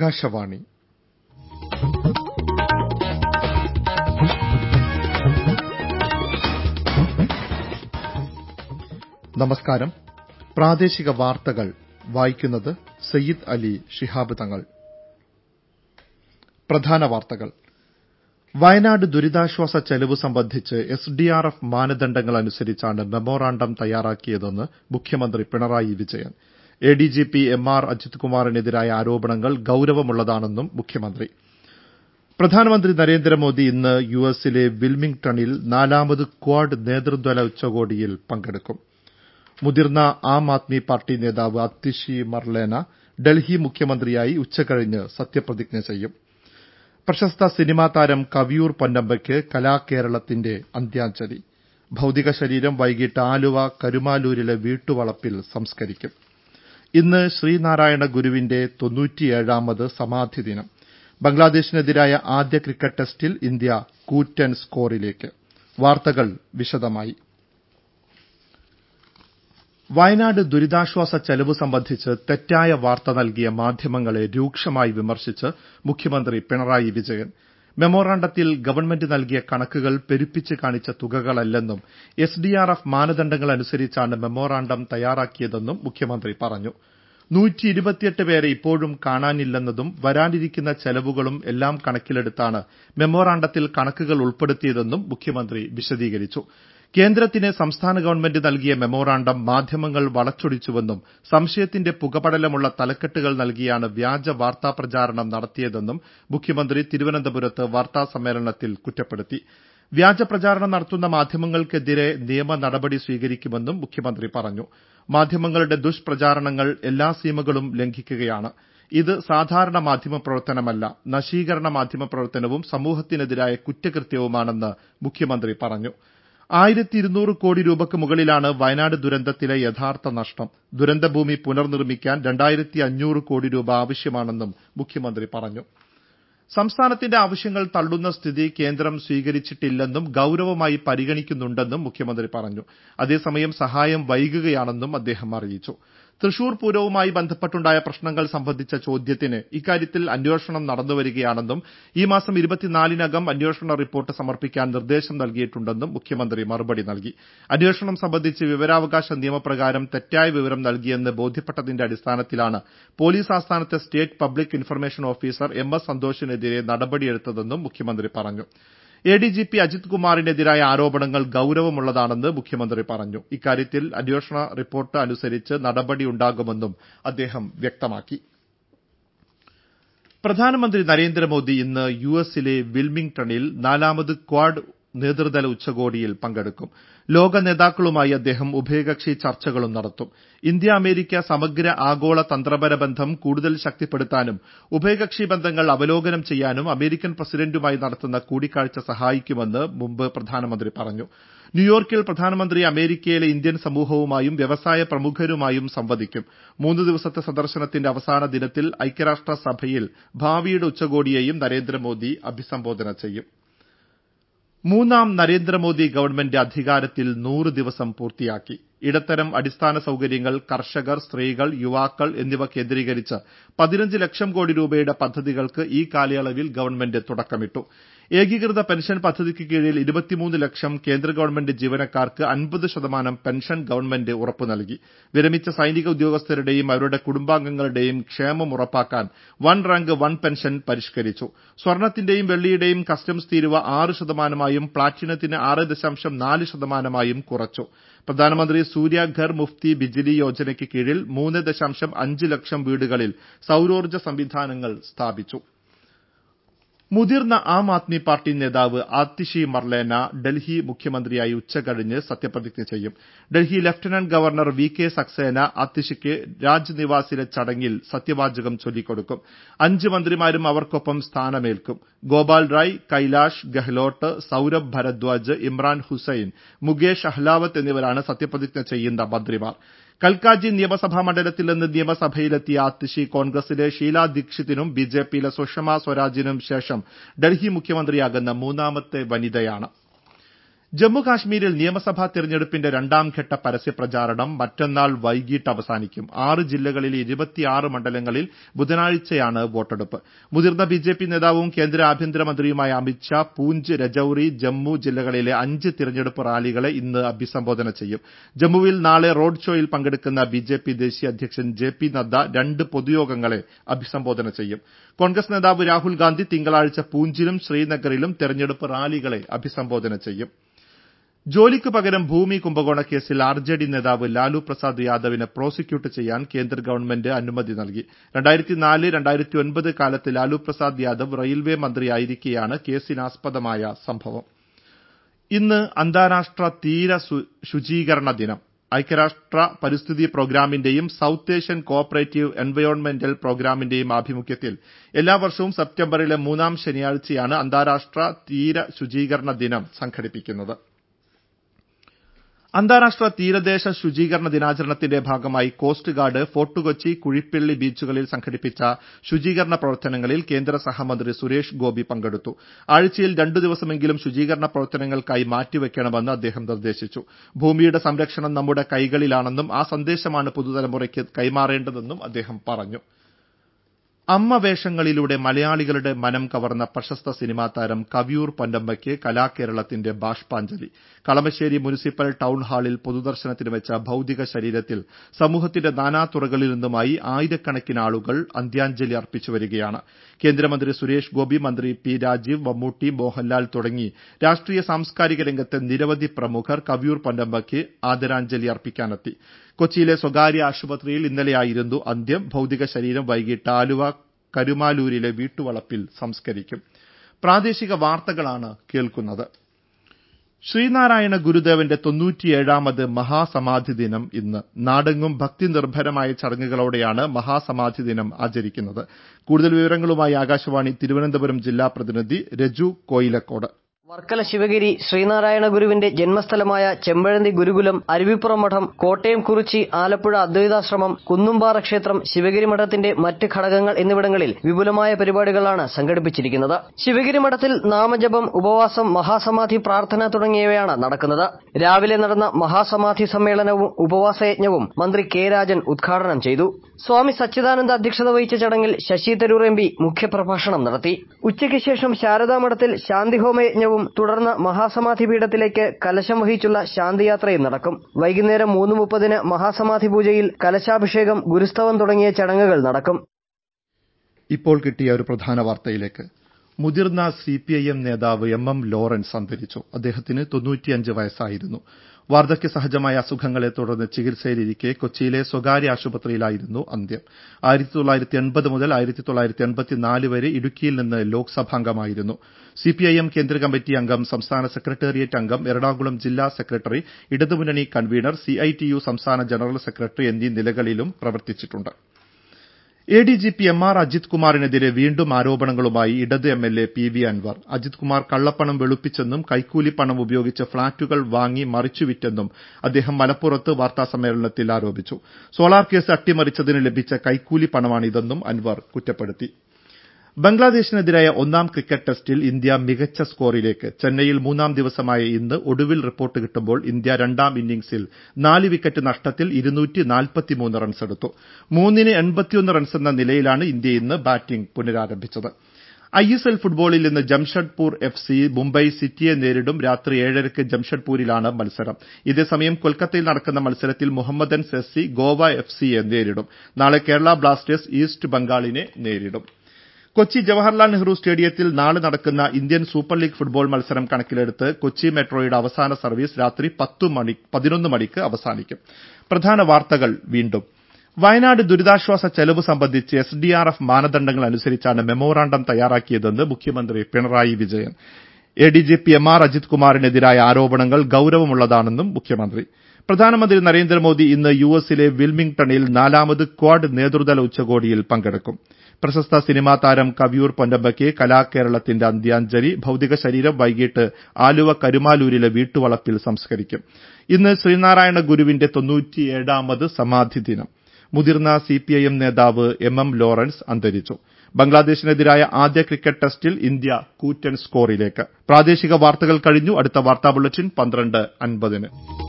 ആകാശവാണി നമസ്കാരം പ്രാദേശിക വാർത്തകൾ വായിക്കുന്നത് സയ്യിദ് അലി ശിഹാബ് തങ്ങൾ പ്രധാന വാർത്തകൾ വയനാട് ദുരിതാശ്വാസ ചെലവ് സംബന്ധിച്ച് എസ്ഡിആർഎഫ് മാനദണ്ഡങ്ങൾ അനുസരിച്ചാണ് മെമ്മോറാണ്ടം തയ്യാറാക്കിയതെന്ന് മുഖ്യമന്ത്രി Pinarayi Vijayan ADGP M R Ajith കുമാറിനെതിരായ ആരോപണങ്ങൾ ഗൌരവമുള്ളതാണെന്നും മുഖ്യമന്ത്രി പ്രധാനമന്ത്രി നരേന്ദ്രമോദി ഇന്ന് യുഎസിലെ വിൽമിംഗ്ടണിൽ നാലാമത് ക്വാഡ് നേതൃത്വതല ഉച്ചകോടിയിൽ പങ്കെടുക്കും മുതിർന്ന ആം ആദ്മി പാർട്ടി നേതാവ് അതിഷി മർലേന ഡൽഹി മുഖ്യമന്ത്രിയായി ഉച്ചകഴിഞ്ഞ് സത്യപ്രതിജ്ഞ ചെയ്യും പ്രശസ്ത സിനിമാ താരം കവിയൂർ പൊന്നമ്മയ്ക്ക് കലാകേരളത്തിന്റെ അന്ത്യാഞ്ജലി ഭൌതിക ശരീരം വൈകിട്ട് ആലുവ കരുമാലൂരിലെ വീട്ടുവളപ്പിൽ സംസ്കരിക്കും ഇന്ന് ശ്രീനാരായണ ഗുരുവിന്റെ തൊണ്ണൂറ്റിയേഴാമത് സമാധി ദിനം ബംഗ്ലാദേശിനെതിരായ ആദ്യ ക്രിക്കറ്റ് ടെസ്റ്റിൽ ഇന്ത്യ കൂറ്റൻ സ്കോറിലേക്ക് വാർത്തകൾ വിശദമായി വയനാട് ദുരിതാശ്വാസ ചെലവ് സംബന്ധിച്ച് തെറ്റായ വാർത്ത നൽകിയ മാധ്യമങ്ങളെ രൂക്ഷമായി വിമർശിച്ച് മുഖ്യമന്ത്രി പിണറായി വിജയൻ മെമ്മോറാണ്ടത്തിൽ ഗവൺമെന്റ് നൽകിയ കണക്കുകൾ പെരുപ്പിച്ച് കാണിച്ച തുകകളല്ലെന്നും എസ്ഡിആർഎഫ് മാനദണ്ഡങ്ങൾ അനുസരിച്ചാണ് മെമ്മോറാണ്ടം തയ്യാറാക്കിയതെന്നും മുഖ്യമന്ത്രി പറഞ്ഞു പേരെ ഇപ്പോഴും കാണാനില്ലെന്നതും വരാനിരിക്കുന്ന ചെലവുകളും എല്ലാം കണക്കിലെടുത്താണ് മെമ്മോറാണ്ടത്തിൽ കണക്കുകൾ ഉൾപ്പെടുത്തിയതെന്നും മുഖ്യമന്ത്രി വിശദീകരിച്ചു കേന്ദ്രത്തിന് സംസ്ഥാന ഗവൺമെന്റ് നൽകിയ മെമ്മോറാണ്ടം മാധ്യമങ്ങൾ വളച്ചൊടിച്ചുവെന്നും സംശയത്തിന്റെ പുകപടലമുള്ള തലക്കെട്ടുകൾ നൽകിയാണ് വ്യാജ വാർത്താ പ്രചാരണം നടത്തിയതെന്നും മുഖ്യമന്ത്രി തിരുവനന്തപുരത്ത് വാർത്താസമ്മേളനത്തിൽ കുറ്റപ്പെടുത്തി വ്യാജ പ്രചാരണം നടത്തുന്ന മാധ്യമങ്ങൾക്കെതിരെ നിയമ നടപടി സ്വീകരിക്കുമെന്നും മുഖ്യമന്ത്രി പറഞ്ഞു മാധ്യമങ്ങളുടെ ദുഷ്പ്രചാരണങ്ങൾ എല്ലാ സീമകളും ലംഘിക്കുകയാണ് ഇത് സാധാരണ മാധ്യമ പ്രവർത്തനമല്ല നശീകരണ മാധ്യമ പ്രവർത്തനവും സമൂഹത്തിനെതിരായ കുറ്റകൃത്യവുമാണെന്ന് മുഖ്യമന്ത്രി പറഞ്ഞു ആയിരത്തി ഇരുന്നൂറ് കോടി രൂപയ്ക്ക് മുകളിലാണ് വയനാട് ദുരന്തത്തിലെ യഥാർത്ഥ നഷ്ടം ദുരന്തഭൂമി പുനർനിർമ്മിക്കാൻ രണ്ടായിരത്തി അഞ്ഞൂറ് കോടി രൂപ ആവശ്യമാണെന്നും മുഖ്യമന്ത്രി പറഞ്ഞു സംസ്ഥാനത്തിന്റെ ആവശ്യങ്ങൾ തള്ളുന്ന സ്ഥിതി കേന്ദ്രം സ്വീകരിച്ചിട്ടില്ലെന്നും ഗൌരവമായി പരിഗണിക്കുന്നുണ്ടെന്നും മുഖ്യമന്ത്രി പറഞ്ഞു അതേസമയം സഹായം വൈകുകയാണെന്നും അദ്ദേഹം അറിയിച്ചു തൃശൂർ പൂരവുമായി ബന്ധപ്പെട്ടുണ്ടായ പ്രശ്നങ്ങൾ സംബന്ധിച്ച ചോദ്യത്തിന് ഇക്കാര്യത്തിൽ അന്വേഷണം നടന്നുവരികയാണെന്നും ഈ മാസം ഇരുപത്തിനാലിനകം അന്വേഷണ റിപ്പോർട്ട് സമർപ്പിക്കാൻ നിർദ്ദേശം നൽകിയിട്ടുണ്ടെന്നും മുഖ്യമന്ത്രി മറുപടി നൽകി അന്വേഷണം സംബന്ധിച്ച് വിവരാവകാശ നിയമപ്രകാരം തെറ്റായ വിവരം നൽകിയെന്ന് ബോധ്യപ്പെട്ടതിന്റെ അടിസ്ഥാനത്തിലാണ് പോലീസ് ആസ്ഥാനത്തെ state public information officer M S സന്തോഷിനെതിരെ നടപടിയെടുത്തതെന്നും മുഖ്യമന്ത്രി പറഞ്ഞു എഡിജിപി അജിത് കുമാറിനെതിരായ ആരോപണങ്ങൾ ഗൌരവമുള്ളതാണെന്ന് മുഖ്യമന്ത്രി പറഞ്ഞു ഇക്കാര്യത്തിൽ അന്വേഷണ റിപ്പോർട്ട് അനുസരിച്ച് നടപടിയുണ്ടാകുമെന്നും അദ്ദേഹം വ്യക്തമാക്കി പ്രധാനമന്ത്രി നരേന്ദ്രമോദി ഇന്ന് യുഎസിലെ വിൽമിംഗ്ടണിൽ നാലാമത് ക്വാഡ് നേതൃതല ഉച്ചകോടിയിൽ പങ്കെടുക്കും ലോക നേതാക്കളുമായി അദ്ദേഹം ഉഭയകക്ഷി ചർച്ചകളും നടത്തും ഇന്ത്യ അമേരിക്ക സമഗ്ര ആഗോള തന്ത്രപര ബന്ധം കൂടുതൽ ശക്തിപ്പെടുത്താനും ഉഭയകക്ഷി ബന്ധങ്ങൾ അവലോകനം ചെയ്യാനും അമേരിക്കൻ പ്രസിഡന്റുമായി നടത്തുന്ന കൂടിക്കാഴ്ച സഹായിക്കുമെന്ന് മുമ്പ് പ്രധാനമന്ത്രി പറഞ്ഞു ന്യൂയോർക്കിൽ പ്രധാനമന്ത്രി അമേരിക്കയിലെ ഇന്ത്യൻ സമൂഹവുമായും വ്യവസായ പ്രമുഖരുമായും സംവദിക്കും മൂന്ന് ദിവസത്തെ സന്ദർശനത്തിന്റെ അവസാന ദിനത്തിൽ ഐക്യരാഷ്ട്ര സഭയിൽ ഭാവിയുടെ ഉച്ചകോടിയെയും നരേന്ദ്രമോദി അഭിസംബോധന ചെയ്യും മൂന്നാം നരേന്ദ്രമോദി ഗവൺമെന്റ് അധികാരത്തിൽ നൂറ് ദിവസം പൂർത്തിയാക്കി ഇടത്തരം അടിസ്ഥാന സൌകര്യങ്ങൾ കർഷകർ സ്ത്രീകൾ യുവാക്കൾ എന്നിവ കേന്ദ്രീകരിച്ച് പതിനഞ്ച് ലക്ഷം കോടി രൂപയുടെ പദ്ധതികൾക്ക് ഈ കാലയളവിൽ ഗവൺമെന്റ് തുടക്കമിട്ടു ഏകീകൃത പെൻഷൻ പദ്ധതിക്ക് കീഴിൽ ഇരുപത്തിമൂന്ന് ലക്ഷം കേന്ദ്ര ഗവൺമെന്റ് ജീവനക്കാർക്ക് അൻപത് ശതമാനം പെൻഷൻ ഗവൺമെന്റ് ഉറപ്പു നൽകി വിരമിച്ച സൈനിക ഉദ്യോഗസ്ഥരുടെയും അവരുടെ കുടുംബാംഗങ്ങളുടെയും ക്ഷേമം ഉറപ്പാക്കാൻ വൺ റാങ്ക് വൺ പെൻഷൻ പരിഷ്കരിച്ചു സ്വർണത്തിന്റെയും വെള്ളിയുടെയും കസ്റ്റംസ് തീരുവ ആറ് ശതമാനമായും പ്ലാറ്റിനത്തിന് ആറ് ദശാംശം നാല് ശതമാനമായും കുറച്ചു പ്രധാനമന്ത്രി സൂര്യ ഘർ മുഫ്തി ബിജിലി യോജനയ്ക്ക് കീഴിൽ മൂന്ന് ദശാംശം അഞ്ച് ലക്ഷം വീടുകളിൽ സൌരോർജ്ജ സംവിധാനങ്ങൾ സ്ഥാപിച്ചു മുതിർന്ന ആം ആദ്മി പാർട്ടി നേതാവ് ആതിഷി മർലേന ഡൽഹി മുഖ്യമന്ത്രിയായി ഉച്ചകഴിഞ്ഞ് സത്യപ്രതിജ്ഞ ചെയ്യും Delhi lieutenant governor V K Saxena ആതിഷിക്ക് രാജ്നിവാസിലെ ചടങ്ങിൽ സത്യവാചകം ചൊല്ലിക്കൊടുക്കും അഞ്ച് മന്ത്രിമാരും അവർക്കൊപ്പം സ്ഥാനമേൽക്കും ഗോപാൽ റായ് കൈലാഷ് ഗെഹ്ലോട്ട് സൌരഭ് ഭരദ്വാജ് ഇമ്രാൻ ഹുസൈൻ മുകേഷ് അഹ്ലാവത്ത് എന്നിവരാണ് സത്യപ്രതിജ്ഞ ചെയ്യുന്ന മന്ത്രിമാർ കൽക്കാജി നിയമസഭാ മണ്ഡലത്തിൽ നിന്ന് നിയമസഭയിലെത്തിയ ആതിഷി കോൺഗ്രസിലെ ഷീലാ ദീക്ഷിതിനും ബിജെപിയിലെ സുഷമ സ്വരാജിനും ശേഷം ഡൽഹി മുഖ്യമന്ത്രിയാകുന്ന മൂന്നാമത്തെ വനിതയാണ് ജമ്മു കാശ്മീരിൽ നിയമസഭാ തെരഞ്ഞെടുപ്പിന്റെ രണ്ടാംഘട്ട പരസ്യപ്രചാരണം മറ്റന്നാൾ വൈകിട്ട് അവസാനിക്കും ആറ് ജില്ലകളിലെ ഇരുപത്തിയാറ് മണ്ഡലങ്ങളിൽ ബുധനാഴ്ചയാണ് വോട്ടെടുപ്പ് മുതിർന്ന ബിജെപി നേതാവും കേന്ദ്ര ആഭ്യന്തരമന്ത്രിയുമായ അമിത് ഷാ പൂഞ്ച് രജൌരി ജമ്മു ജില്ലകളിലെ അഞ്ച് തിരഞ്ഞെടുപ്പ് റാലികളെ ഇന്ന് അഭിസംബോധന ചെയ്യും ജമ്മുവിൽ നാളെ റോഡ് ഷോയിൽ പങ്കെടുക്കുന്ന ബിജെപി ദേശീയ അധ്യക്ഷൻ ജെ പി നദ്ദ രണ്ട് പൊതുയോഗങ്ങളെ അഭിസംബോധന ചെയ്യും കോൺഗ്രസ് നേതാവ് രാഹുൽ ഗാന്ധി തിങ്കളാഴ്ച പൂഞ്ചിലും ശ്രീനഗറിലും തെരഞ്ഞെടുപ്പ് റാലികളെ അഭിസംബോധന ചെയ്യും ജോലിക്ക് പകരം ഭൂമി കുംഭകോണ കേസിൽ ആർ ജെ ഡി നേതാവ് ലാലു പ്രസാദ് യാദവിനെ പ്രോസിക്യൂട്ട് ചെയ്യാൻ കേന്ദ്ര ഗവൺമെന്റ് അനുമതി നൽകി കാലത്ത് ലാലു പ്രസാദ് യാദവ് റെയിൽവേ മന്ത്രിയായിരിക്കെയാണ് കേസിനാസ്പദമായ സംഭവം ഇന്ന് അന്താരാഷ്ട്ര തീര ശുചീകരണ ദിനം ഐക്യരാഷ്ട്ര പരിസ്ഥിതി പ്രോഗ്രാമിന്റെയും സൌത്ത് ഏഷ്യൻ കോഓപ്പറേറ്റീവ് എൻവയോൺമെന്റൽ പ്രോഗ്രാമിന്റെയും ആഭിമുഖ്യത്തിൽ എല്ലാ വർഷവും സെപ്റ്റംബറിലെ മൂന്നാം ശനിയാഴ്ചയാണ് അന്താരാഷ്ട്ര തീര ശുചീകരണ ദിനം സംഘടിപ്പിക്കുന്നത് അന്താരാഷ്ട്ര തീരദേശ ശുചീകരണ ദിനാചരണത്തിന്റെ ഭാഗമായി കോസ്റ്റ് ഗാർഡ് ഫോർട്ട് കൊച്ചി കുഴിപ്പിള്ളി ബീച്ചുകളിൽ സംഘടിപ്പിച്ച ശുചീകരണ പ്രവർത്തനങ്ങളിൽ കേന്ദ്ര സഹമന്ത്രി സുരേഷ് ഗോപി പങ്കെടുത്തു ആഴ്ചയിൽ രണ്ടു ദിവസമെങ്കിലും ശുചീകരണ പ്രവർത്തനങ്ങൾക്കായി മാറ്റിവെക്കണമെന്ന് അദ്ദേഹം നിർദ്ദേശിച്ചു ഭൂമിയുടെ സംരക്ഷണം നമ്മുടെ കൈകളിലാണെന്നും ആ സന്ദേശമാണ് പുതുതലമുറയ്ക്ക് കൈമാറേണ്ടതെന്നും അദ്ദേഹം പറഞ്ഞു അമ്മ വേഷങ്ങളിലൂടെ മലയാളികളുടെ മനം കവർന്ന പ്രശസ്ത സിനിമാ താരം കവിയൂർ പൊന്നമ്മയ്ക്ക് കലാകേരളത്തിന്റെ ബാഷ്പാഞ്ജലി കളമശ്ശേരി മുനിസിപ്പൽ ടൌൺ ഹാളിൽ പൊതുദർശനത്തിന് വെച്ച ഭൌതിക ശരീരത്തിൽ സമൂഹത്തിന്റെ നാനാതുറകളിൽ നിന്നുമായി ആയിരക്കണക്കിന് ആളുകൾ അന്ത്യാഞ്ജലി അർപ്പിച്ചുവരികയാണ് കേന്ദ്രമന്ത്രി സുരേഷ് ഗോപി മന്ത്രി പി രാജീവ് മമ്മൂട്ടി മോഹൻലാൽ തുടങ്ങി രാഷ്ട്രീയ സാംസ്കാരിക രംഗത്തെ നിരവധി പ്രമുഖർ കവിയൂർ പൊന്നമ്മയ്ക്ക് ആദരാഞ്ജലി അർപ്പിക്കാനെത്തി കൊച്ചിയിലെ സ്വകാര്യ ആശുപത്രിയിൽ ഇന്നലെയായിരുന്നു അന്ത്യം ഭൌതിക ശരീരം വൈകിട്ട് ആലുവ കരുമാലൂരിലെ വീട്ടുവളപ്പിൽ സംസ്കരിക്കും പ്രാദേശിക വാർത്തകളാണ് കേൾക്കുന്നത് ശ്രീനാരായണ ഗുരുദേവന്റെ തൊണ്ണൂറ്റിയേഴാമത് മഹാസമാധി ദിനം ഇന്ന് നാടെങ്ങും ഭക്തി നിർഭരമായ ചടങ്ങുകളോടെയാണ് മഹാസമാധി ദിനം ആചരിക്കുന്നത് കൂടുതൽ വിവരങ്ങളുമായി ആകാശവാണി തിരുവനന്തപുരം ജില്ലാ പ്രതിനിധി രജു കോയിലക്കോട് വർക്കല ശിവഗിരി ശ്രീനാരായണ ഗുരുവിന്റെ ജന്മസ്ഥലമായ ചെമ്പഴന്തി ഗുരുകുലം അരുവിപ്പുറം മഠം കോട്ടയം കുറിച്ചി ആലപ്പുഴ അദ്വൈതാശ്രമം കുന്നുംപാറ ക്ഷേത്രം ശിവഗിരി മഠത്തിന്റെ മറ്റ് ഘടകങ്ങൾ എന്നിവിടങ്ങളിൽ വിപുലമായ പരിപാടികളാണ് സംഘടിപ്പിച്ചിരിക്കുന്നത് ശിവഗിരി മഠത്തിൽ നാമജപം ഉപവാസം മഹാസമാധി പ്രാർത്ഥന തുടങ്ങിയവയാണ് നടക്കുന്നത് രാവിലെ നടന്ന മഹാസമാധി സമ്മേളനവും ഉപവാസയജ്ഞവും മന്ത്രി കെ രാജൻ ഉദ്ഘാടനം ചെയ്തു സ്വാമി സച്ചിദാനന്ദ അധ്യക്ഷത വഹിച്ച ചടങ്ങിൽ ശശി തരൂർ എം പി മുഖ്യപ്രഭാഷണം നടത്തി ഉച്ചയ്ക്ക് ശേഷം ശാരദാമഠത്തിൽ ശാന്തിഹോമയജ്ഞവും തുടർന്ന് മഹാസമാധി പീഠത്തിലേക്ക് കലശം വഹിച്ചുള്ള ശാന്തിയാത്രയും നടക്കും വൈകുന്നേരം മൂന്ന് മുപ്പതിന് മഹാസമാധി പൂജയിൽ കലശാഭിഷേകം ഗുരുസ്തവം തുടങ്ങിയ ചടങ്ങുകൾ നടക്കും ഇപ്പോൾ കിട്ടിയ ഒരു പ്രധാന വാർത്തയിലേക്ക് മുതിർന്ന സിപിഐഎം നേതാവ് എം എം ലോറൻസ് അന്തരിച്ചു അദ്ദേഹത്തിന് തൊണ്ണൂറ്റിയഞ്ച് വയസ്സായിരുന്നു വാർദ്ധക്യ സഹജമായ അസുഖങ്ങളെ തുടർന്ന് ചികിത്സയിലിരിക്കെ കൊച്ചിയിലെ സ്വകാര്യ ആശുപത്രിയിലായിരുന്നു അന്ത്യം ആയിരത്തി തൊള്ളായിരത്തി എൺപത് മുതൽ ആയിരത്തി തൊള്ളായിരത്തി എൺപത്തിനാല് വരെ ഇടുക്കിയിൽ നിന്ന് ലോക്സഭാംഗമായിരുന്നു സിപിഐഎം കേന്ദ്ര കമ്മിറ്റി അംഗം സംസ്ഥാന സെക്രട്ടേറിയറ്റ് അംഗം എറണാകുളം ജില്ലാ സെക്രട്ടറി ഇടതുമുന്നണി കൺവീനർ സിഐടിയു സംസ്ഥാന ജനറൽ സെക്രട്ടറി എന്നീ നിലകളിലും പ്രവർത്തിച്ചിട്ടുണ്ട് എഡിജിപി എം ആർ അജിത് കുമാറിനെതിരെ വീണ്ടും ആരോപണങ്ങളുമായി ഇടത് MLA P V Anvar Ajith Kumar കള്ളപ്പണം വെളുപ്പിച്ചെന്നും കൈക്കൂലിപ്പണം ഉപയോഗിച്ച് ഫ്ളാറ്റുകൾ വാങ്ങി മറിച്ചുവിറ്റെന്നും അദ്ദേഹം മലപ്പുറത്ത് വാർത്താസമ്മേളനത്തിൽ ആരോപിച്ചു സോളാർ കേസ് അട്ടിമറിച്ചതിന് ലഭിച്ച കൈക്കൂലി പണമാണിതെന്നും അൻവർ കുറ്റപ്പെടുത്തി ബംഗ്ലാദേശിനെതിരായ ഒന്നാം ക്രിക്കറ്റ് ടെസ്റ്റിൽ ഇന്ത്യ മികച്ച സ്കോറിലേക്ക് ചെന്നൈയിൽ മൂന്നാം ദിവസമായ ഇന്ന് ഒടുവിൽ റിപ്പോർട്ട് കിട്ടുമ്പോൾ ഇന്ത്യ രണ്ടാം ഇന്നിംഗ്സിൽ നാല് വിക്കറ്റ് നഷ്ടത്തിൽ റൺസെടുത്തു മൂന്നിന് റൺസെന്ന നിലയിലാണ് ഇന്ത്യ ഇന്ന് ബാറ്റിംഗ് പുനരാരംഭിച്ചത് ഐഎസ്എൽ ഫുട്ബോളിൽ ഇന്ന് ജംഷഡ്പൂർ എഫ് സി മുംബൈ സിറ്റിയെ നേരിടും രാത്രി ഏഴരയ്ക്ക് ജംഷഡ്പൂരിലാണ് മത്സരം ഇതേസമയം കൊൽക്കത്തയിൽ നടക്കുന്ന മത്സരത്തിൽ Mohammedans S C Goa F സിയെ നേരിടും നാളെ കേരള ബ്ലാസ്റ്റേഴ്സ് ഈസ്റ്റ് ബംഗാളിനെ നേരിടും കൊച്ചി ജവഹർലാൽ നെഹ്റു സ്റ്റേഡിയത്തിൽ നാളെ നടക്കുന്ന ഇന്ത്യൻ സൂപ്പർ ലീഗ് ഫുട്ബോൾ മത്സരം കണക്കിലെടുത്ത് കൊച്ചി മെട്രോയുടെ അവസാന സർവീസ് രാത്രി പതിനൊന്ന് മണിക്ക് അവസാനിക്കും പ്രധാന വാർത്തകൾ വീണ്ടും വയനാട് ദുരിതാശ്വാസ ചെലവ് സംബന്ധിച്ച് എസ് ഡി ആർ എഫ് മാനദണ്ഡങ്ങൾ അനുസരിച്ചാണ് മെമ്മോറാണ്ടം തയ്യാറാക്കിയതെന്ന് മുഖ്യമന്ത്രി Pinarayi Vijayan ADGP M R Ajith കുമാറിനെതിരായ ആരോപണങ്ങൾ ഗൌരവമുള്ളതാണെന്നും മുഖ്യമന്ത്രി പ്രധാനമന്ത്രി നരേന്ദ്രമോദി ഇന്ന് യുഎസിലെ വിൽമിംഗ്ടണിൽ നാലാമത് ക്വാഡ് നേതൃതല ഉച്ചകോടിയിൽ പങ്കെടുക്കും പ്രശസ്ത സിനിമാ താരം കവിയൂർ പൊന്നമ്മയ്ക്ക് കലാകേരളത്തിന്റെ അന്ത്യാഞ്ജലി ഭൌതിക ശരീരം വൈകിട്ട് ആലുവ കരുമാലൂരിലെ വീട്ടുവളപ്പിൽ സംസ്കരിക്കും ഇന്ന് ശ്രീനാരായണ ഗുരുവിന്റെ തൊണ്ണൂറ്റിയേഴാമത് സമാധി ദിനം മുതിർന്ന സിപിഐഎം നേതാവ് എം എം ലോറൻസ് അന്തരിച്ചു ബംഗ്ലാദേശിനെതിരായ ആദ്യ ക്രിക്കറ്റ് ടെസ്റ്റിൽ ഇന്ത്യ കൂറ്റൻ സ്കോറിലേക്ക് പ്രാദേശിക വാർത്തകൾ കഴിഞ്ഞു അടുത്ത വാർത്താ ബുള്ളറ്റിൻ പന്ത്രണ്ട് അൻപതിന്